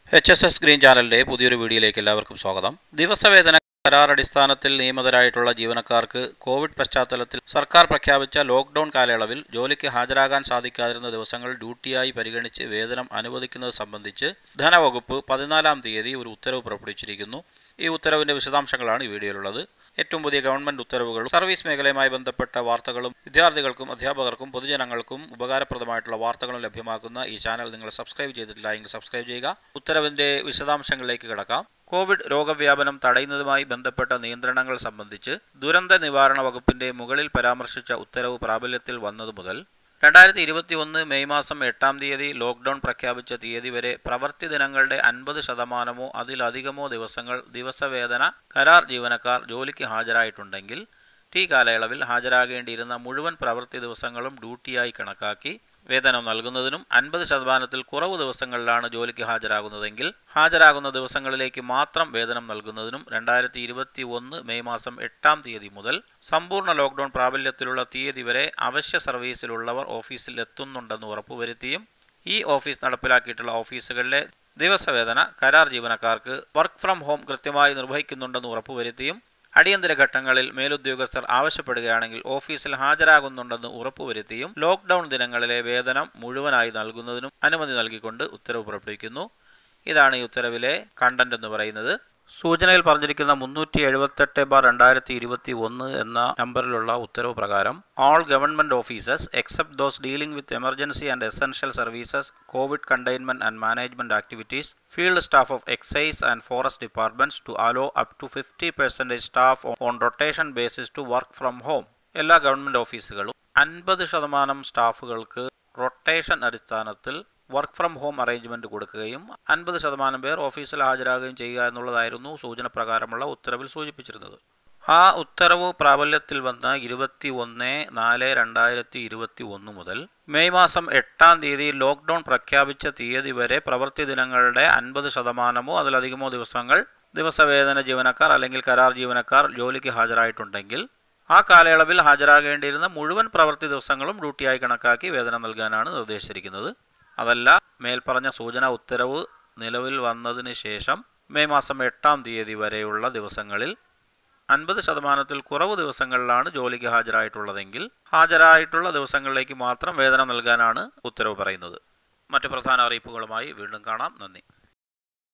H S S green ചാനലിന്റെ പുതിയൊരു വീഡിയോയിലേക്ക് എല്ലാവർക്കും സ്വാഗതം ദിവസവേതന കരാർ അടിസ്ഥാനത്തിൽ നിയമിതരായിട്ടുള്ള ജീവനക്കാർക്ക് കോവിഡ് പശ്ചാത്തലത്തിൽ സർക്കാർ പ്രഖ്യാപിച്ച ലോക്ക്ഡൌൺ കാലയളവിൽ ജോലിക്ക് ഹാജരാകാൻ സാധിക്കാതിരുന്ന ദിവസങ്ങൾ ഡ്യൂട്ടിയായി പരിഗണിച്ച് വേതനം അനുവദിക്കുന്നത് സംബന്ധിച്ച് ധനവകുപ്പ് പതിനാലാം തീയതി ഒരു ഉത്തരവ് പുറപ്പെടുവിച്ചിരിക്കുന്നു ഈ ഉത്തരവിന്റെ വിശദാംശങ്ങളാണ് ഈ വീഡിയോയിലുള്ളത് ഏറ്റവും പുതിയ ഗവൺമെന്റ് ഉത്തരവുകളും സർവീസ് മേഖലയുമായി ബന്ധപ്പെട്ട വാർത്തകളും വിദ്യാർത്ഥികൾക്കും അധ്യാപകർക്കും പൊതുജനങ്ങൾക്കും ഉപകാരപ്രദമായിട്ടുള്ള വാർത്തകളും ലഭ്യമാക്കുന്ന ഈ ചാനൽ നിങ്ങൾ സബ്സ്ക്രൈബ് ചെയ്തിട്ടില്ല എങ്കിൽ സബ്സ്ക്രൈബ് ചെയ്യുക ഉത്തരവിന്റെ വിശദാംശങ്ങളിലേക്ക് കിടക്കാം കോവിഡ് രോഗവ്യാപനം തടയുന്നതുമായി ബന്ധപ്പെട്ട നിയന്ത്രണങ്ങൾ സംബന്ധിച്ച് ദുരന്ത നിവാരണ വകുപ്പിന്റെ മുകളിൽ പരാമർശിച്ച ഉത്തരവ് പ്രാബല്യത്തിൽ വന്നതു മുതൽ രണ്ടായിരത്തി ഇരുപത്തി ഒന്ന് മെയ് മാസം എട്ടാം തീയതി ലോക്ക്ഡൌൺ പ്രഖ്യാപിച്ച തീയതി വരെ പ്രവൃത്തി ദിനങ്ങളുടെ അൻപത് ശതമാനമോ അതിലധികമോ ദിവസങ്ങൾ ദിവസവേതന കരാർ ജീവനക്കാർ ജോലിക്ക് ഹാജരായിട്ടുണ്ടെങ്കിൽ ടി കാലയളവിൽ ഹാജരാകേണ്ടിയിരുന്ന മുഴുവൻ പ്രവൃത്തി ദിവസങ്ങളും ഡ്യൂട്ടിയായി കണക്കാക്കി വേതനം നൽകുന്നതിനും അൻപത് ശതമാനത്തിൽ കുറവ് ദിവസങ്ങളിലാണ് ജോലിക്ക് ഹാജരാകുന്നതെങ്കിൽ ഹാജരാകുന്ന ദിവസങ്ങളിലേക്ക് മാത്രം വേതനം നൽകുന്നതിനും രണ്ടായിരത്തി ഇരുപത്തി ഒന്ന് മെയ് മാസം എട്ടാം തീയതി മുതൽ സമ്പൂർണ്ണ ലോക്ക്ഡൌൺ പ്രാബല്യത്തിലുള്ള തീയതി വരെ അവശ്യ സർവീസിലുള്ളവർ ഓഫീസിൽ എത്തുന്നുണ്ടെന്ന് ഉറപ്പുവരുത്തിയും ഈ ഓഫീസ് നടപ്പിലാക്കിയിട്ടുള്ള ഓഫീസുകളിലെ ദിവസവേതന കരാർ ജീവനക്കാർക്ക് വർക്ക് ഫ്രം ഹോം കൃത്യമായി നിർവഹിക്കുന്നുണ്ടെന്ന് ഉറപ്പുവരുത്തിയും അടിയന്തര ഘട്ടങ്ങളിൽ മേലുദ്യോഗസ്ഥർ ആവശ്യപ്പെടുകയാണെങ്കിൽ ഓഫീസിൽ ഹാജരാകുന്നുണ്ടെന്ന് ഉറപ്പുവരുത്തിയും ലോക്ക്ഡൌൺ ദിനങ്ങളിലെ വേതനം മുഴുവനായി നൽകുന്നതിനും അനുമതി നൽകിക്കൊണ്ട് ഉത്തരവ് പുറപ്പെടുവിക്കുന്നു ഇതാണ് ഈ ഉത്തരവിലെ കണ്ടന്റ് എന്ന് പറയുന്നത് സൂചനയിൽ പറഞ്ഞിരിക്കുന്ന മുന്നൂറ്റി എഴുപത്തെട്ട് ബാർ രണ്ടായിരത്തി ഇരുപത്തി ഒന്ന് എന്ന നമ്പറിലുള്ള ഉത്തരവ് പ്രകാരം all government offices except those dealing with emergency and essential services covid containment and management activities field staff of excise and forest departments to allow up to fifty percentage staff on rotation basis to work from home എല്ലാ government ഓഫീസുകളും അൻപത് ശതമാനം സ്റ്റാഫുകൾക്ക് rotation അടിസ്ഥാനത്തിൽ work from home arrangement കൊടുക്കുകയും അൻപത് ശതമാനം പേർ ഓഫീസിൽ ഹാജരാകുകയും ചെയ്യുക എന്നുള്ളതായിരുന്നു സൂചന പ്രകാരമുള്ള ഉത്തരവിൽ സൂചിപ്പിച്ചിരുന്നത് ആ ഉത്തരവ് പ്രാബല്യത്തിൽ വന്ന ഇരുപത്തി ഒന്ന് നാല് രണ്ടായിരത്തി ഇരുപത്തി ഒന്ന് മുതൽ മെയ് മാസം എട്ടാം തീയതി ലോക്ക്ഡൌൺ പ്രഖ്യാപിച്ച തീയതി വരെ പ്രവൃത്തി ദിനങ്ങളുടെ അൻപത് ശതമാനമോ അതിലധികമോ ദിവസങ്ങൾ ദിവസവേതന ജീവനക്കാർ അല്ലെങ്കിൽ കരാർ ജീവനക്കാർ ജോലിക്ക് ഹാജരായിട്ടുണ്ടെങ്കിൽ ആ കാലയളവിൽ ഹാജരാകേണ്ടിയിരുന്ന മുഴുവൻ പ്രവൃത്തി ദിവസങ്ങളും ഡ്യൂട്ടിയായി കണക്കാക്കി വേതനം നൽകാനാണ് നിർദ്ദേശിച്ചിരിക്കുന്നത് അതല്ല മേൽപ്പറഞ്ഞ സൂചനാ ഉത്തരവ് നിലവിൽ വന്നതിന് ശേഷം മെയ് മാസം എട്ടാം തീയതി വരെയുള്ള ദിവസങ്ങളിൽ അൻപത് ശതമാനത്തിൽ കുറവ് ദിവസങ്ങളിലാണ് ജോലിക്ക് ഹാജരായിട്ടുള്ളതെങ്കിൽ ഹാജരായിട്ടുള്ള ദിവസങ്ങളിലേക്ക് മാത്രം വേതനം നൽകാനാണ് ഉത്തരവ് പറയുന്നത് മറ്റു പ്രധാന അറിയിപ്പുകളുമായി വീണ്ടും കാണാം നന്ദി